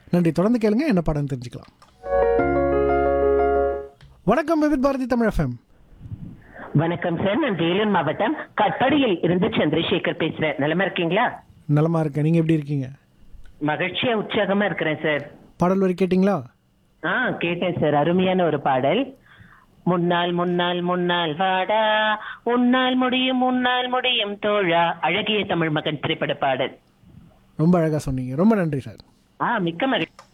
நன்றி தொடர்ந்து கேளுங்க என்ன படம் தெரிஞ்சுக்கலாம் வணக்கம் விவித் பாரதி தமிழ் எஃப்எம் வணக்கம் சார் நான் வேலூர் மாவட்டம் கட்படியில் இருந்து சந்திரசேகர் பேசுறேன் நிலமா இருக்கீங்களா நலமா இருக்கேன் நீங்க எப்படி இருக்கீங்க மகிழ்ச்சியா உற்சாகமா இருக்கிறேன் சார் பாடல் வரி கேட்டிங்களா ஆ கேட்டேன் சார் அருமையான ஒரு பாடல் முன்னால் முன்னால் முன்னால் வாடா உன்னால் முடியும் உன்னால் முடியும் தோழா அழகிய தமிழ் மகன் திரைப்பட பாடல் ரொம்ப அழகா சொன்னீங்க ரொம்ப நன்றி சார் ஆ மிக்க மகிழ்ச்சி